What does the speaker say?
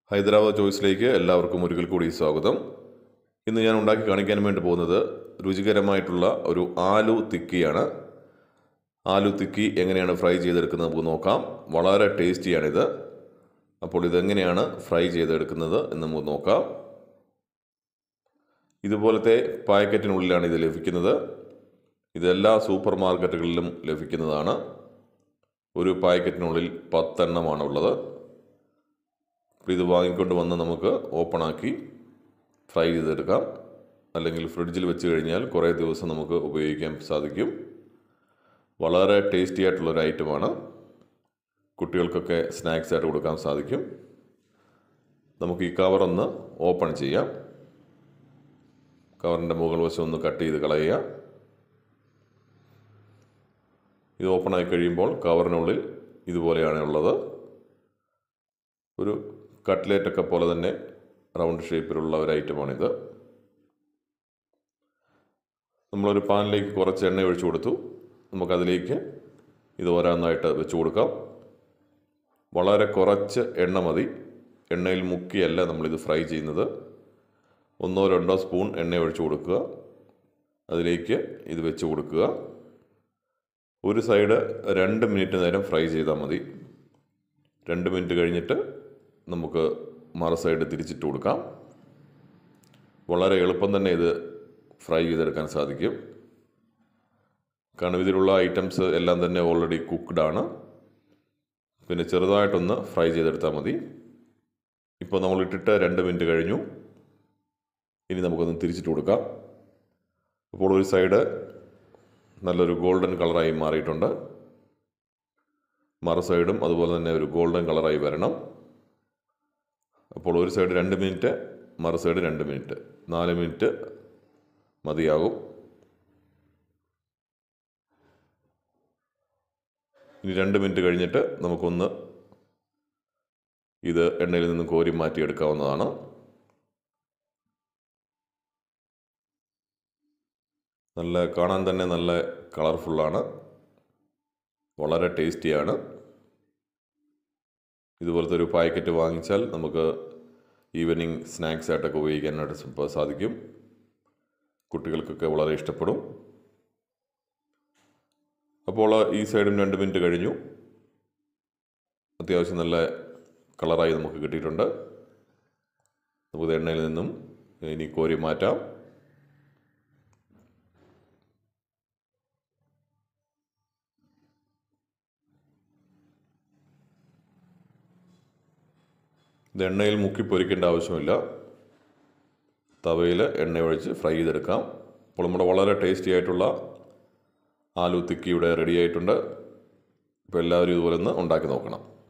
ഹൈദരാബാദ് ചോയ്സിലേക്ക് എല്ലാവർക്കും ഒരിക്കൽ കൂടി സ്വാഗതം ഇന്ന് ഞാൻ ഉണ്ടാക്കി കാണിക്കാൻ വേണ്ടി പോകുന്നത് രുചികരമായിട്ടുള്ള ഒരു ആലു തിക്കിയാണ് ആലു തിക്കി എങ്ങനെയാണ് ഫ്രൈ ചെയ്തെടുക്കുന്നത് നമുക്ക് നോക്കാം വളരെ ടേസ്റ്റിയാണിത് അപ്പോൾ ഇതെങ്ങനെയാണ് ഫ്രൈ ചെയ്തെടുക്കുന്നത് എന്ന് നമുക്ക് നോക്കാം ഇതുപോലത്തെ പാക്കറ്റിനുള്ളിലാണ് ഇത് ലഭിക്കുന്നത് ഇതെല്ലാ സൂപ്പർ മാർക്കറ്റുകളിലും ലഭിക്കുന്നതാണ് ഒരു പാക്കറ്റിനുള്ളിൽ പത്തെണ്ണമാണ് ഉള്ളത് അപ്പോൾ ഇത് വാങ്ങിക്കൊണ്ട് വന്ന് നമുക്ക് ഓപ്പണാക്കി ഫ്രൈ ചെയ്തെടുക്കാം അല്ലെങ്കിൽ ഫ്രിഡ്ജിൽ വെച്ച് കഴിഞ്ഞാൽ കുറേ ദിവസം നമുക്ക് ഉപയോഗിക്കാൻ സാധിക്കും വളരെ ടേസ്റ്റി ആയിട്ടുള്ളൊരു ഐറ്റമാണ് കുട്ടികൾക്കൊക്കെ സ്നാക്സ് ആയിട്ട് കൊടുക്കാൻ സാധിക്കും നമുക്ക് ഈ കവർ ഒന്ന് ഓപ്പൺ ചെയ്യാം കവറിൻ്റെ മുകൾ വശം ഒന്ന് കട്ട് ചെയ്ത് കളയുക ഇത് ഓപ്പണായി കഴിയുമ്പോൾ കവറിനുള്ളിൽ ഇതുപോലെയാണ് ഉള്ളത് ഒരു കട്ട്ലേറ്റൊക്കെ പോലെ തന്നെ റൗണ്ട് ഷേപ്പിലുള്ള ഒരു ഐറ്റമാണിത് നമ്മളൊരു പാനിലേക്ക് കുറച്ച് എണ്ണ ഒഴിച്ചു കൊടുത്തു നമുക്കതിലേക്ക് ഇത് ഓരോന്നായിട്ട് വെച്ച് കൊടുക്കാം വളരെ കുറച്ച് എണ്ണ മതി എണ്ണയിൽ മുക്കിയല്ല നമ്മളിത് ഫ്രൈ ചെയ്യുന്നത് ഒന്നോ രണ്ടോ സ്പൂൺ എണ്ണ ഒഴിച്ചു കൊടുക്കുക അതിലേക്ക് ഇത് വെച്ച് കൊടുക്കുക ഒരു സൈഡ് രണ്ട് മിനിറ്റ് നേരം ഫ്രൈ ചെയ്താൽ മതി രണ്ട് മിനിറ്റ് കഴിഞ്ഞിട്ട് നമുക്ക് മറു സൈഡ് തിരിച്ചിട്ട് കൊടുക്കാം വളരെ എളുപ്പം തന്നെ ഇത് ഫ്രൈ ചെയ്തെടുക്കാൻ സാധിക്കും കാരണം ഇതിലുള്ള ഐറ്റംസ് എല്ലാം തന്നെ ഓൾറെഡി കുക്ക്ഡ് ആണ് പിന്നെ ചെറുതായിട്ടൊന്ന് ഫ്രൈ ചെയ്തെടുത്താൽ മതി ഇപ്പോൾ നമ്മൾ ഇട്ടിട്ട് രണ്ട് മിനിറ്റ് കഴിഞ്ഞു ഇനി നമുക്കൊന്ന് തിരിച്ചിട്ട് കൊടുക്കാം അപ്പോൾ ഒരു സൈഡ് നല്ലൊരു ഗോൾഡൻ കളറായി മാറിയിട്ടുണ്ട് മറു സൈഡും അതുപോലെ തന്നെ ഒരു ഗോൾഡൻ കളറായി വരണം അപ്പോൾ ഒരു സൈഡ് രണ്ട് മിനിറ്റ് മറു സൈഡ് രണ്ട് മിനിറ്റ് നാല് മിനിറ്റ് മതിയാകും ഇനി രണ്ട് മിനിറ്റ് കഴിഞ്ഞിട്ട് നമുക്കൊന്ന് ഇത് എണ്ണയിൽ നിന്ന് കോരി മാറ്റിയെടുക്കാവുന്നതാണ് നല്ല കാണാൻ തന്നെ നല്ല കളർഫുള്ളാണ് വളരെ ടേസ്റ്റിയാണ് ഇതുപോലത്തെ ഒരു പാക്കറ്റ് വാങ്ങിച്ചാൽ നമുക്ക് ഈവനിങ് സ്നാക്സ് ആയിട്ടൊക്കെ ഉപയോഗിക്കാനായിട്ട് സാധിക്കും കുട്ടികൾക്കൊക്കെ വളരെ ഇഷ്ടപ്പെടും അപ്പോൾ ഈ സൈഡും രണ്ട് മിനിറ്റ് കഴിഞ്ഞു അത്യാവശ്യം നല്ല കളറായി നമുക്ക് കിട്ടിയിട്ടുണ്ട് നമുക്ക് എണ്ണയിൽ നിന്നും ഇനി കോരി മാറ്റാം ഇത് എണ്ണയിൽ മുക്കി പൊരിക്കേണ്ട ആവശ്യമില്ല തവയിൽ എണ്ണ ഒഴിച്ച് ഫ്രൈ ചെയ്തെടുക്കാം അപ്പോൾ നമ്മുടെ വളരെ ടേസ്റ്റി ആയിട്ടുള്ള ആലു തിക്കി ഇവിടെ റെഡി ആയിട്ടുണ്ട് ഇപ്പോൾ എല്ലാവരും ഇതുപോലെ ഒന്ന് ഉണ്ടാക്കി നോക്കണം